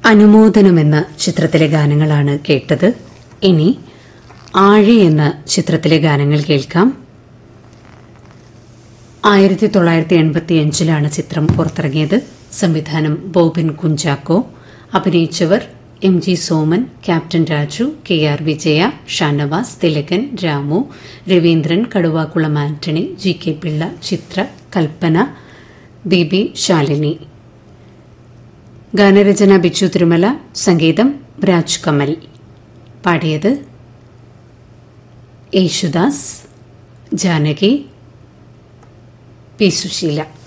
അനുമോദനം എന്ന ചിത്രത്തിലെ ഗാനങ്ങളാണ് കേട്ടത് ഇനി ആഴി എന്ന ചിത്രത്തിലെ ഗാനങ്ങൾ കേൾക്കാം ആയിരത്തി തൊള്ളായിരത്തി എൺപത്തിയഞ്ചിലാണ് ചിത്രം പുറത്തിറങ്ങിയത് സംവിധാനം ബോബിൻ കുഞ്ചാക്കോ അഭിനയിച്ചവർ M G Soman captain Raju K R Vijaya Shanavas Thilakan Ramu Raveendran Kaduvakulam Antony G K Pillai Chithra Kalpana Baby Shalini ഗാനരചന ബിച്ചു തിരുമല സംഗീതം രാജ് കമൽ പാടിയത് യേശുദാസ് ജാനകി പി സുശീല